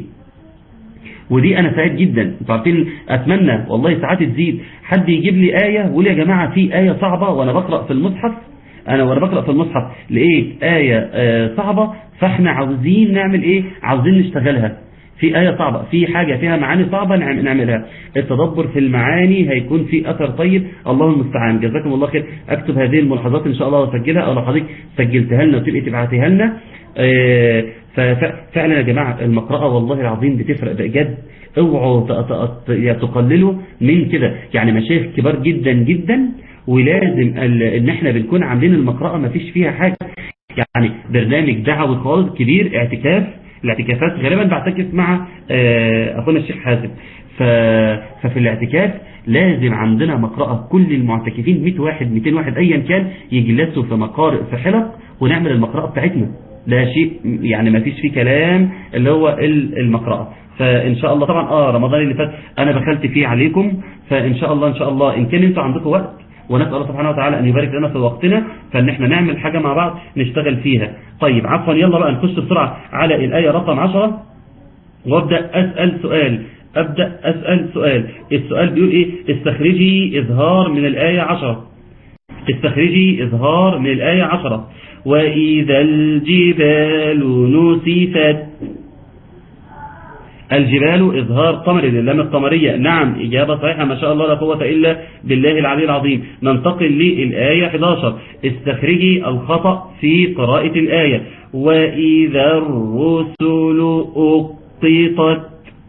ودي انا سعيد جدا انتوا عارفين اتمنى والله ساعات تزيد حد يجيب لي آية ويقول يا جماعة في آية صعبة وانا بقرأ في المصحف انا وانا بقرأ في المصحف لقيت آية آه، صعبة فاحنا عاوزين نعمل ايه عاوزين نشتغلها في آية صعبة في حاجة فيها معاني صعبة نعم- نعملها التدبر في المعاني هيكون في أثر طيب الله المستعان جزاكم الله خير أكتب هذه الملاحظات إن شاء الله وأسجلها أو لو حضرتك سجلتها لنا وتبقي تبعتيها لنا آه، ففعلا يا جماعة المقرأة والله العظيم بتفرق بجد اوعوا ت- ت- ت- تقللوا من كده يعني مشايخ كبار جدا جدا ولازم ال- ان احنا بنكون عاملين المقرأة ما فيش فيها حاجة يعني برنامج دعوي خالص كبير اعتكاف الاعتكافات غالبا بعتكف مع آه، اخونا الشيخ حازم ف- ففي الاعتكاف لازم عندنا مقرأة كل المعتكفين 100 واحد 200 واحد ايا كان يجلسوا في مقارئ في حلق ونعمل المقرأة بتاعتنا ده شيء يعني ما فيش فيه كلام اللي هو ال- المقرأة فان شاء الله طبعا اه رمضان اللي فات انا بخلت فيه عليكم فان شاء الله ان شاء الله ان كان انتوا عندكم وقت ونسأل الله سبحانه وتعالى أن يبارك لنا في وقتنا فإن احنا نعمل حاجة مع بعض نشتغل فيها طيب عفوا يلا بقى نخش بسرعة على الآية رقم 10 وابدأ أسأل سؤال أبدأ أسأل سؤال السؤال بيقول إيه استخرجي إظهار من الآية 10 استخرجي إظهار من الآية 10 وإذا الجبال نسفت الجبال إظهار قمري للام القمرية نعم إجابة صحيحة ما شاء الله لا قوة إلا بالله العلي العظيم ننتقل للآية 11 استخرجي الخطأ في قراءة الآية وإذا الرسل أقطت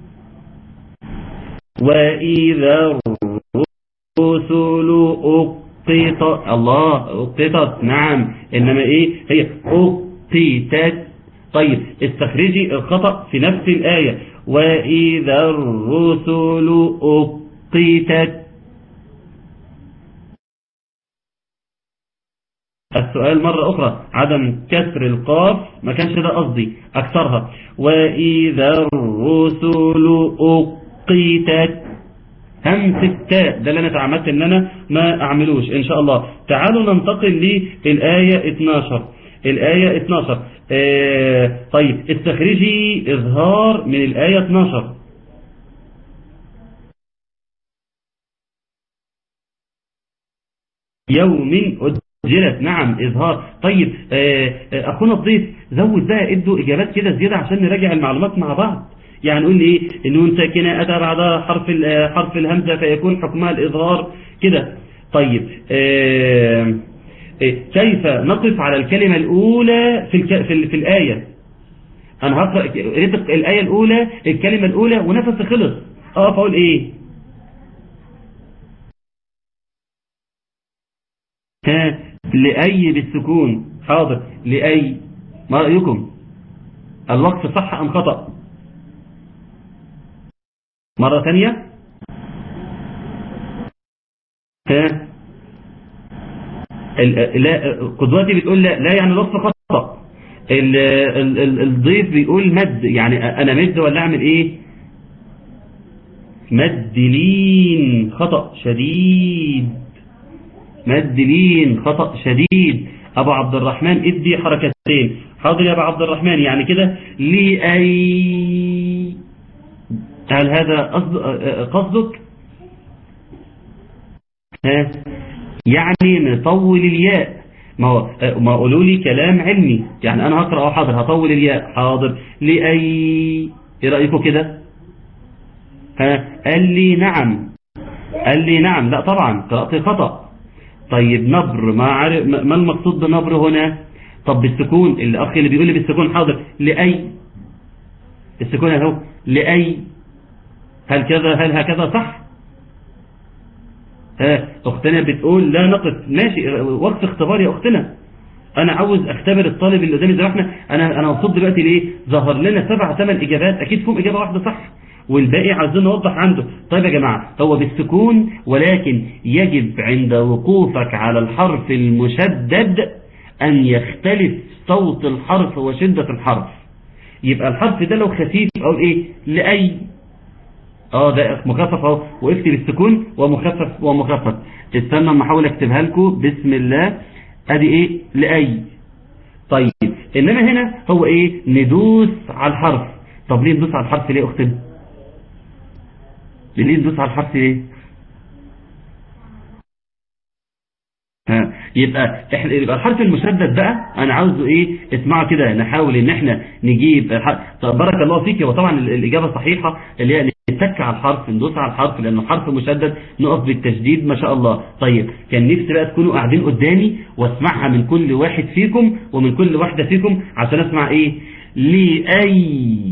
وإذا الرسل أقطت الله أقطت نعم إنما إيه هي أقطت طيب استخرجي الخطأ في نفس الآية وإذا الرسل أقطت السؤال مرة أخرى عدم كسر القاف ما كانش ده قصدي أكثرها وإذا الرسل أقيتت همس التاء ده اللي أنا تعمدت إن أنا ما أعملوش إن شاء الله تعالوا ننتقل للآية 12 الآية 12 آه طيب استخرجي إظهار من الآية 12 يوم أجلت نعم إظهار طيب آه أخونا الضيف زود بقى ادوا إجابات كده زيادة عشان نراجع المعلومات مع بعض يعني نقول لي ايه النون ساكنة أتى بعدها حرف حرف الهمزة فيكون حكمها الإظهار كده طيب آه كيف نقف على الكلمة الأولى في, الك... في, ال... في الآية أنا هقرأ الآية الأولى الكلمة الأولى ونفس خلص أقف أقول إيه ها لأي بالسكون حاضر لأي ما رأيكم الوقت صح أم خطأ مرة ثانية ها لا قدواتي بتقول لا, لا يعني الوصف خطأ ال ال ال الضيف بيقول مد يعني انا مد ولا اعمل ايه مد لين خطأ شديد مد لين خطأ شديد ابو عبد الرحمن ادي حركتين حاضر يا ابو عبد الرحمن يعني كده لأي هل هذا قصدك ها يعني نطول الياء ما هو ما قولوا لي كلام علمي يعني انا هقرا اه حاضر هطول الياء حاضر لاي ايه رايكم كده ها قال لي نعم قال لي نعم لا طبعا قرات خطا طيب نبر ما عارف ما المقصود بنبر هنا طب بالسكون الاخ اللي بيقول لي بالسكون حاضر لاي السكون اهو لاي هل كذا هل هكذا صح ها اختنا بتقول لا نقف ماشي وقت اختبار يا اختنا انا عاوز اختبر الطالب اللي قدامي زي ما احنا انا انا مبسوط دلوقتي ليه ظهر لنا سبع ثمان اجابات اكيد فيهم اجابه واحده صح والباقي عايزين نوضح عنده طيب يا جماعه هو بالسكون ولكن يجب عند وقوفك على الحرف المشدد ان يختلف صوت الحرف وشده الحرف يبقى الحرف ده لو خفيف او ايه لاي اه ده مخفف اهو وقفت بالسكون ومخفف ومخفف استنى اما احاول اكتبها لكم بسم الله ادي ايه لاي طيب انما هنا هو ايه ندوس على الحرف طب ليه ندوس على الحرف ليه اختنا ليه ندوس على الحرف ليه ها يبقى احنا يبقى الحرف المشدد بقى انا عاوزه ايه اسمعوا كده نحاول ان احنا نجيب طب بارك الله فيك وطبعا الاجابه صحيحه اللي هي نتك على الحرف ندوس على الحرف لانه حرف مشدد نقف بالتشديد ما شاء الله طيب كان نفسي بقى تكونوا قاعدين قدامي واسمعها من كل واحد فيكم ومن كل واحدة فيكم عشان اسمع ايه لأي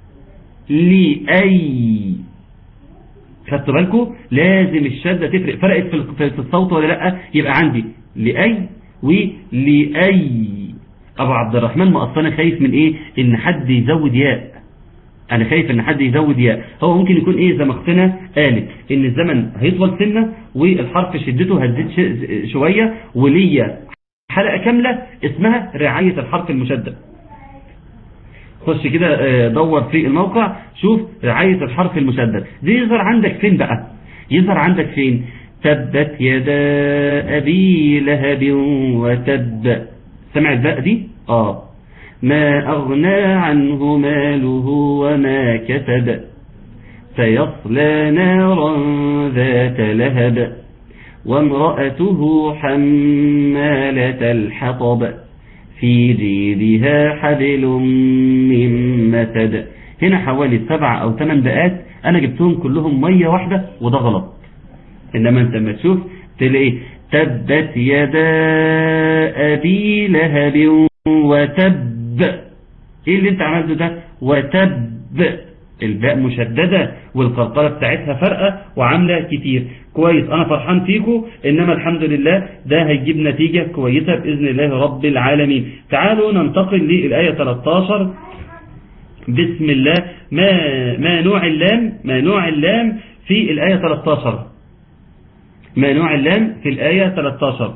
لأي خدتوا بالكم لازم الشدة تفرق فرقت في الصوت ولا لا يبقى عندي لأي ولأي ابو عبد الرحمن ما اصلا خايف من ايه ان حد يزود ياء انا خايف ان حد يزود ياء هو ممكن يكون ايه زي ما اختنا قالت ان الزمن هيطول سنه والحرف شدته هتزيد شويه وليا حلقه كامله اسمها رعايه الحرف المشدد خش كده دور في الموقع شوف رعايه الحرف المشدد دي يظهر عندك فين بقى يظهر عندك فين تبت يدا ابي لهب وتب سمع الباء دي اه ما أغنى عنه ماله وما كسب سيصلى نارا ذات لهب وامرأته حمالة الحطب في جيدها حبل من مسد هنا حوالي سبع او ثمان باءات انا جبتهم كلهم مية واحدة وده غلط انما انت لما تشوف تلاقي تبت يدا ابي لهب وتب ايه اللي انت عملته ده وتب الباء مشددة والقرقرة بتاعتها فرقة وعاملة كتير كويس انا فرحان فيكم انما الحمد لله ده هيجيب نتيجة كويسة باذن الله رب العالمين تعالوا ننتقل للآية 13 بسم الله ما, ما نوع اللام ما نوع اللام في الآية 13 ما نوع اللام في الآية 13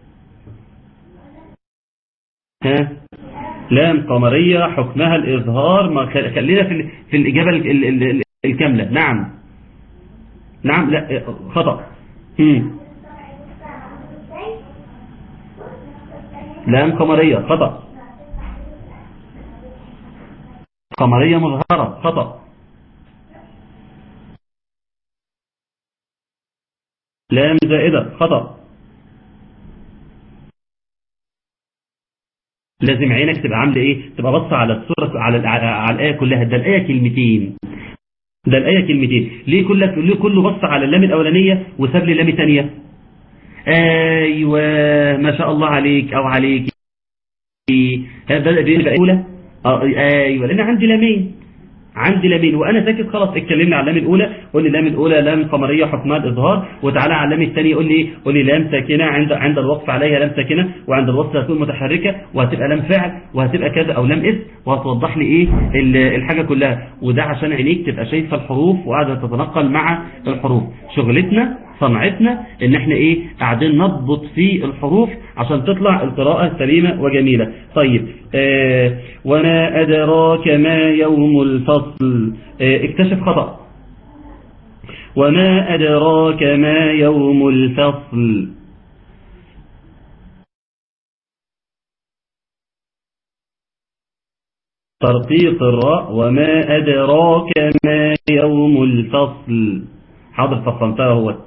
ها لام قمرية حكمها الإظهار ما خلينا في, في الإجابة ال ال ال الكاملة نعم نعم لا خطأ هم. لام قمرية خطأ قمرية مظهرة خطأ لام زائدة خطأ لازم عينك تبقى عامله ايه تبقى بص على الصوره على على الايه كلها ده الايه كلمتين ده الايه كلمتين ليه كلك ليه كله بص على اللام الاولانيه وساب لي لام ثانيه ايوه ما شاء الله عليك او عليك هذا بيبقى اولى ايوه لان عندي لامين عندي لامين وانا ساكت خلاص اتكلمنا على اللام الاولى قول لي اللام الاولى لام قمريه حكمها الاظهار وتعالى على اللام الثانيه قول لي قول لي لام ساكنه عند عند الوقف عليها لام ساكنه وعند الوصل هتكون متحركه وهتبقى لام فعل وهتبقى كذا او لام اسم وهتوضح لي ايه الحاجه كلها وده عشان عينيك تبقى شايفه الحروف وقاعده تتنقل مع الحروف شغلتنا صنعتنا ان احنا ايه قاعدين نضبط في الحروف عشان تطلع القراءة سليمة وجميلة طيب آه وما أدراك ما يوم الفصل آه اكتشف خطأ وما أدراك ما يوم الفصل ترقيق الراء وما أدراك ما يوم الفصل حاضر فصلتها هو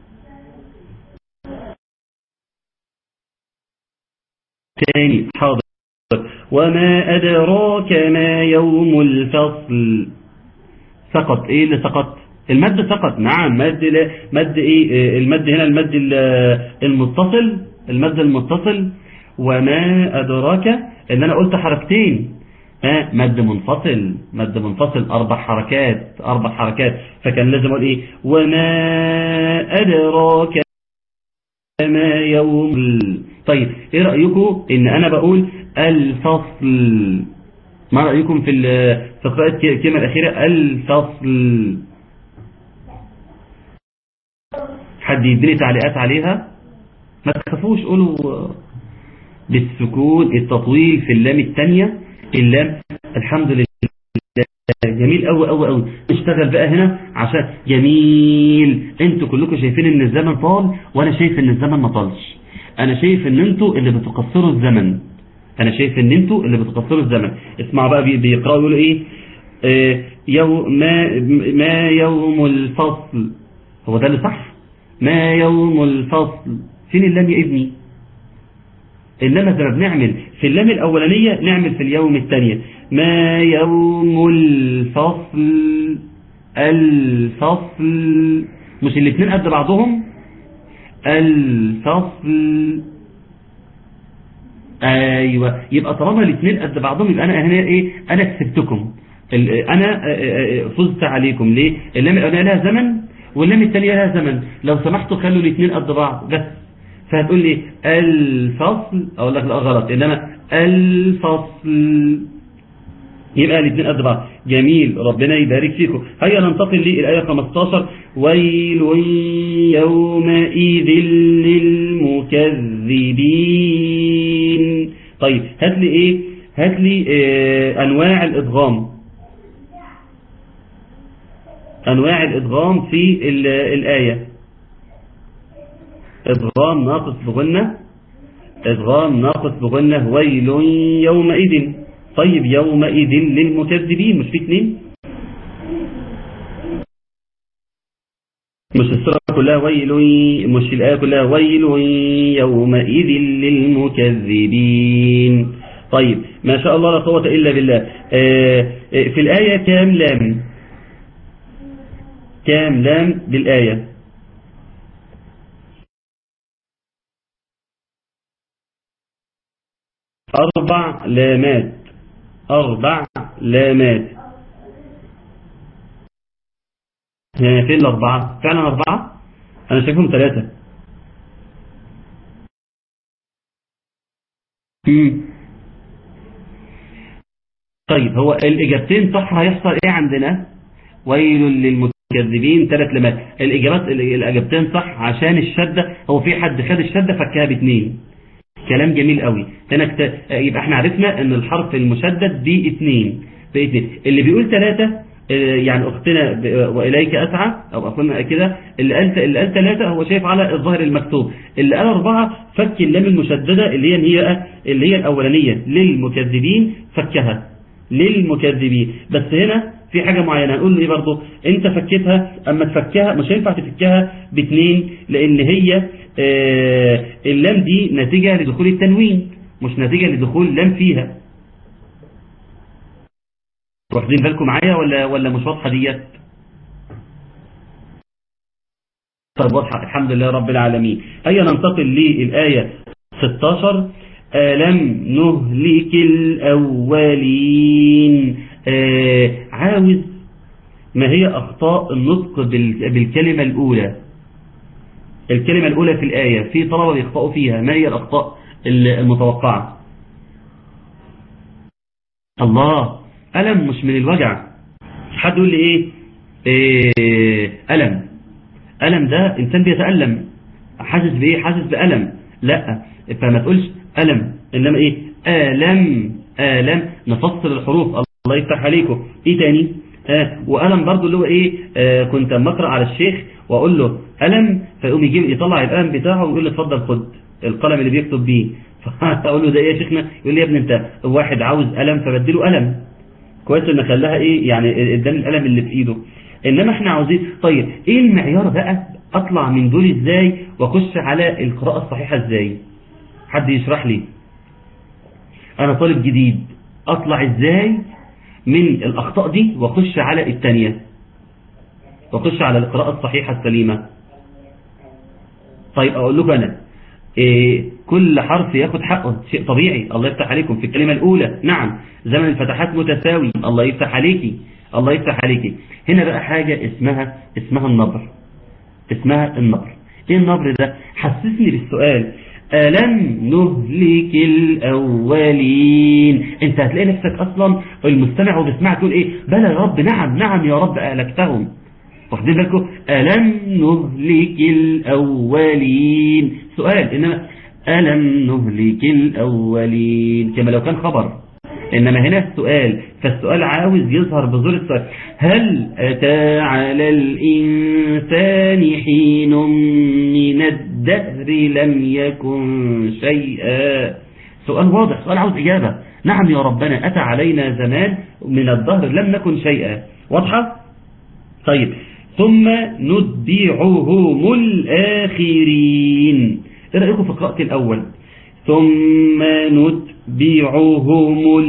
تاني حاضر وما أدراك ما يوم الفصل سقط ايه اللي سقط المد سقط نعم مد لا مد ايه المد هنا المد المتصل المد المتصل وما أدراك ان انا قلت حركتين ها مد منفصل مد منفصل اربع حركات اربع حركات فكان لازم اقول ايه وما أدراك ما يوم طيب ايه رأيكم ان انا بقول الفصل ما رأيكم في في قراءة الكلمة الأخيرة الفصل حد يديني تعليقات عليها ما تخافوش قولوا بالسكون التطويل في اللام الثانية اللام الحمد لله جميل قوي قوي قوي اشتغل بقى هنا عشان جميل انتوا كلكم شايفين ان الزمن طال وانا شايف ان الزمن ما طالش انا شايف ان انتوا اللي بتقصروا الزمن انا شايف ان انتوا اللي بتقصروا الزمن اسمعوا بقى بيقراوا يقولوا ايه اه يوم ما, ما يوم الفصل هو ده اللي صح ما يوم الفصل فين اللام يا ابني انما زي ما بنعمل في اللام الاولانيه نعمل في اليوم الثانيه ما يوم الفصل الفصل مش الاثنين قد بعضهم الفصل ايوه يبقى طالما الاثنين قد بعضهم يبقى انا هنا ايه انا كسبتكم انا فزت عليكم ليه اللام الاولانيه لها زمن واللام الثانيه لها زمن لو سمحتوا خلوا الاثنين قد بعض بس فهتقول لي الفصل اقول لك لا غلط انما الفصل يبقى الاثنين قد بعض جميل ربنا يبارك فيكم هيا ننتقل للآية 15 ويل يومئذ للمكذبين طيب هات لي ايه هات لي اه انواع الادغام انواع الادغام في الآية ادغام ناقص بغنة ادغام ناقص بغنة ويل يومئذ طيب يومئذ للمكذبين مش في اتنين مش السورة كلها ويل مش الآية كلها ويل يومئذ للمكذبين طيب ما شاء الله لا قوة إلا بالله آه، آه، في الآية كام لام كام لام بالآية أربع لامات أربع لامات يعني فين الأربعة فعلا أربعة أنا شايفهم ثلاثة مم. طيب هو الإجابتين صح هيحصل إيه عندنا ويل للمكذبين ثلاث لمات الإجابات الإجابتين صح عشان الشدة هو في حد خد الشدة فكها باثنين كلام جميل قوي هنا كت... يبقى احنا عرفنا ان الحرف المشدد دي اثنين باثنين اللي بيقول ثلاثة يعني اختنا ب... واليك اسعى او اخونا كده اللي قال اللي قال ثلاثة هو شايف على الظاهر المكتوب اللي قال اربعة فك اللام المشددة اللي هي هي اللي هي الاولانية للمكذبين فكها للمكذبين بس هنا في حاجة معينة هنقول له ايه برضه انت فكتها اما تفكها مش هينفع تفكها باثنين لان هي آه اللام دي نتيجة لدخول التنوين مش نتيجة لدخول لام فيها واخدين بالكم معايا ولا ولا مش واضحة ديت طيب واضحة الحمد لله رب العالمين هيا ننتقل للآية 16 ألم نهلك الأولين آه عاوز ما هي أخطاء النطق بالكلمة الأولى الكلمة الأولى في الآية في طلبة يخطئوا فيها ما هي الأخطاء المتوقعة الله ألم مش من الوجع حد يقول لي إيه, إيه ألم ألم ده إنسان بيتألم حاسس بإيه حاسس بألم لا فما تقولش ألم إنما إيه آلم آلم نفصل الحروف الله يفتح عليكم إيه تاني آه وألم برضو اللي هو إيه آه كنت مقرأ على الشيخ وأقول له ألم فيقوم يجيب يطلع القلم بتاعه ويقول لي اتفضل خد القلم اللي بيكتب بيه فأقول له ده إيه يا شيخنا يقول لي يا ابني أنت واحد عاوز قلم فبديله قلم كويس ان خلاها ايه يعني قدام القلم اللي في ايده انما احنا عاوزين طيب ايه المعيار بقى اطلع من دول ازاي واخش على القراءة الصحيحة ازاي حد يشرح لي انا طالب جديد اطلع ازاي من الاخطاء دي واخش على التانية واخش على القراءة الصحيحة السليمة طيب اقول لكم انا إيه كل حرف ياخد حقه شيء طبيعي الله يفتح عليكم في الكلمة الأولى نعم زمن الفتحات متساوي الله يفتح عليكي الله يفتح عليكي هنا بقى حاجة اسمها اسمها النبر اسمها النبر ايه النبر ده حسسني بالسؤال ألم نهلك الأولين انت هتلاقي نفسك أصلا المستمع وبيسمعك تقول ايه بلى يا رب نعم نعم يا رب أهلكتهم واخدين بالكم ألم نهلك الأولين سؤال إنما ألم نهلك الأولين كما لو كان خبر إنما هنا السؤال فالسؤال عاوز يظهر بظهور السؤال هل أتى على الإنسان حين من الدهر لم يكن شيئا سؤال واضح سؤال عاوز إجابة نعم يا ربنا أتى علينا زمان من الدهر لم نكن شيئا واضحة طيب ثم نتبعهم الآخرين ايه رأيكم في قراءة الأول ثم نتبعهم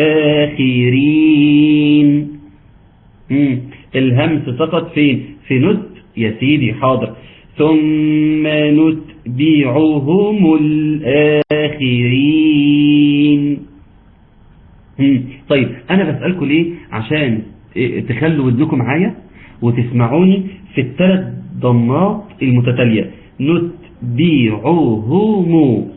الآخرين مم. الهمس سقط فين في نت يا سيدي حاضر ثم نتبعهم الآخرين مم. طيب أنا بسألكم ليه عشان تخلوا ودنكم معايا وتسمعوني في الثلاث ضمات المتتالية نتبعهم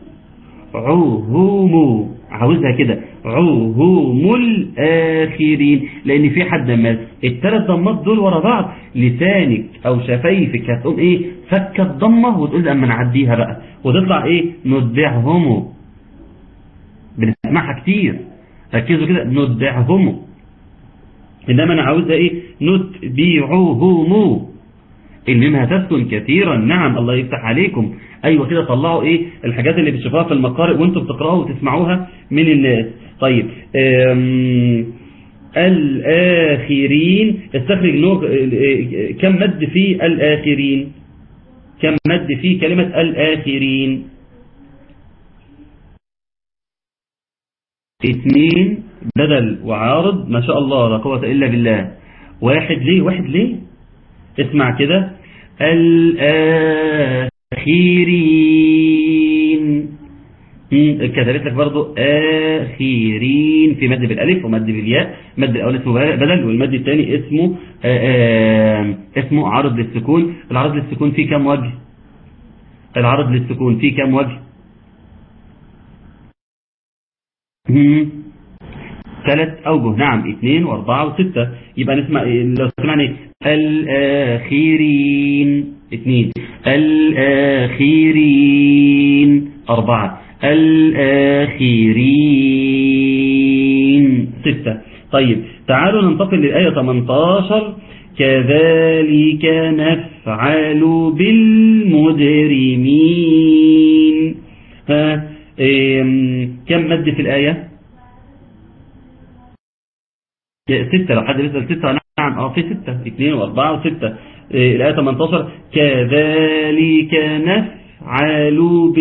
عهم عاوزها كده عهم الآخرين لأن في حد ما الثلاث ضمات دول ورا بعض لسانك أو شفايفك هتقوم إيه فك الضمة وتقول أما نعديها بقى وتطلع إيه نتبعهم بنسمعها كتير ركزوا كده نتبعهم إنما أنا عاوزها إيه نتبعهم الميم هتسكن كثيرا نعم الله يفتح عليكم أيوة كده طلعوا إيه الحاجات اللي بتشوفوها في المقارئ وانتم بتقرأوا وتسمعوها من الناس طيب الآخرين استخرج نوع كم مد في الآخرين كم مد في كلمة الآخرين اثنين بدل وعارض ما شاء الله لا قوة إلا بالله واحد ليه واحد ليه اسمع كده الآخرين مم، كتبت لك برضو آخرين في مد بالألف ومد بالياء مد الأول اسمه بدل والمد الثاني اسمه آآ آآ اسمه عرض للسكون العرض للسكون فيه كم وجه العرض للسكون فيه كم وجه مم. ثلاث أوجه نعم اثنين واربعة وستة يبقى نسمع لو سمعنا ايه الآخرين اثنين الآخرين أربعة الآخرين ستة طيب تعالوا ننتقل للآية 18 كذلك نفعل بالمجرمين ها إيه كم مد في الآية ستة لو حد بيسأل ستة نعم اه في ستة اثنين واربعة وستة إيه الآية 18 كذلك نفعل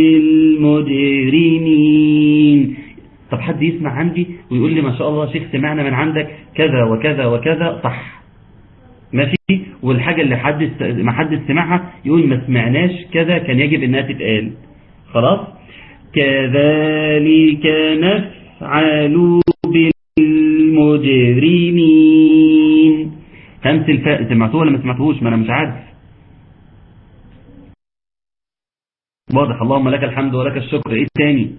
بالمجرمين طب حد يسمع عندي ويقول لي ما شاء الله شيخ سمعنا من عندك كذا وكذا وكذا صح ماشي والحاجة اللي حد ما حد سمعها يقول ما سمعناش كذا كان يجب انها تتقال خلاص كذلك نفعل بالمجرمين همس الفاء سمعتوه ولا ما سمعتوهوش ما انا مش عارف واضح اللهم لك الحمد ولك الشكر ايه تاني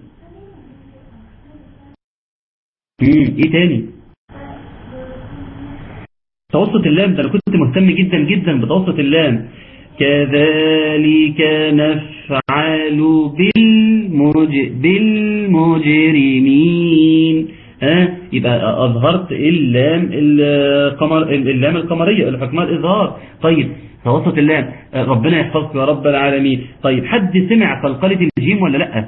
مم. ايه تاني توسط اللام ده انا كنت مهتم جدا جدا بتوسط اللام كذلك نفعل بالمج... بالمجرمين ها يبقى اظهرت اللام القمر اللام القمريه اللي حكمها الاظهار طيب توسط اللام ربنا يحفظك يا رب العالمين طيب حد سمع قلقله الجيم ولا لا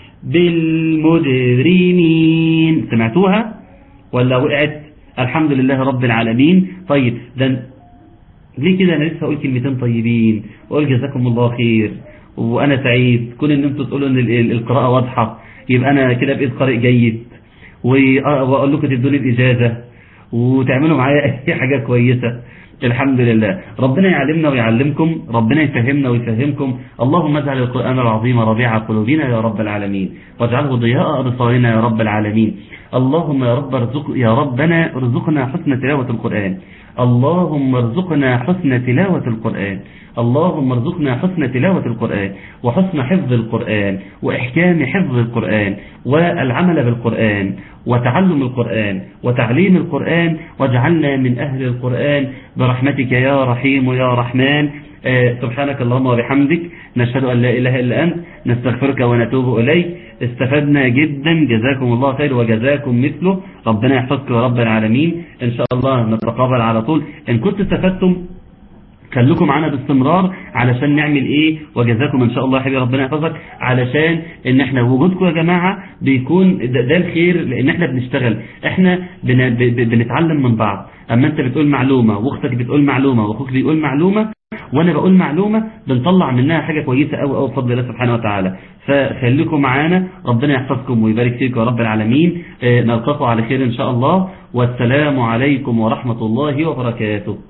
بالمجرمين سمعتوها ولا وقعت الحمد لله رب العالمين طيب ده ليه كده انا لسه اقول كلمتين طيبين واقول جزاكم الله خير وانا سعيد كون ان انتوا تقولوا ان القراءه واضحه يبقى انا كده بقيت قارئ جيد واقول لكم تدوني الاجازه وتعملوا معايا اي حاجه كويسه الحمد لله ربنا يعلمنا ويعلمكم ربنا يفهمنا ويفهمكم اللهم اجعل القرآن العظيم ربيع قلوبنا يا رب العالمين واجعله ضياء أبصارنا يا رب العالمين اللهم يا رب ارزق يا ربنا ارزقنا حسن تلاوة القرآن اللهم ارزقنا حسن تلاوة القرآن اللهم ارزقنا حسن تلاوة القرآن وحسن حفظ القرآن وإحكام حفظ القرآن والعمل بالقرآن وتعلم القرآن وتعليم القرآن واجعلنا من أهل القرآن برحمتك يا رحيم يا رحمن آه سبحانك اللهم وبحمدك نشهد أن لا إله إلا أنت نستغفرك ونتوب إليك استفدنا جدا جزاكم الله خير وجزاكم مثله ربنا يحفظك يا رب العالمين إن شاء الله نتقابل على طول إن كنت استفدتم خليكم معانا باستمرار علشان نعمل ايه وجزاكم ان شاء الله يا حبيبي ربنا يحفظك علشان ان احنا وجودكم يا جماعة بيكون ده, ده الخير لان احنا بنشتغل احنا بن بنتعلم من بعض اما انت بتقول معلومة واختك بتقول معلومة واخوك بيقول معلومة وانا بقول معلومة بنطلع منها حاجة كويسة قوي قوي بفضل الله سبحانه وتعالى فخليكم معانا ربنا يحفظكم ويبارك فيكم يا رب العالمين نلقاكم على خير ان شاء الله والسلام عليكم ورحمة الله وبركاته